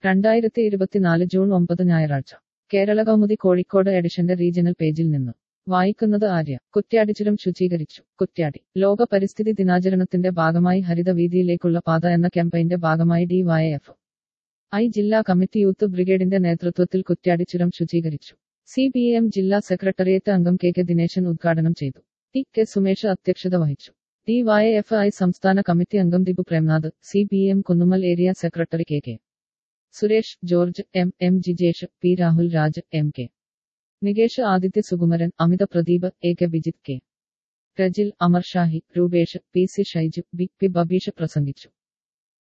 രണ്ടായിരത്തി ഇരുപത്തിനാല് ജൂൺ ഒമ്പത് ഞായറാഴ്ച കേരള കൗമുദി കോഴിക്കോട് എഡിഷന്റെ റീജിയണൽ പേജിൽ നിന്ന് വായിക്കുന്നത് ആര്യ കുറ്റ്യാടി ചുരം ശുചീകരിച്ചു കുറ്റ്യാടി ലോക പരിസ്ഥിതി ദിനാചരണത്തിന്റെ ഭാഗമായി ഹരിത വീതിയിലേക്കുള്ള പാത എന്ന ക്യാമ്പയിന്റെ ഭാഗമായി ഡിവൈഎഫ് ഐ ജില്ലാ കമ്മിറ്റി യൂത്ത് ബ്രിഗേഡിന്റെ നേതൃത്വത്തിൽ കുറ്റ്യാടി ചുരം ശുചീകരിച്ചു സി പി എം ജില്ലാ സെക്രട്ടേറിയറ്റ് അംഗം കെ കെ ദിനേശൻ ഉദ്ഘാടനം ചെയ്തു ടി കെ സുമേഷ് അധ്യക്ഷത വഹിച്ചു ഡിവൈഎഫ് ഐ സംസ്ഥാന കമ്മിറ്റി അംഗം Dibu Premnath C P M Kunnummal area secretary K K Suresh George M M Jijesh P Rahul Raj M K Nikesh Aditya Sukumaran Amitha Pradeep A K Bijith K Rajil Amar Shahi Rupesh P C Shaiju B P Babeesh പ്രസംഗിച്ചു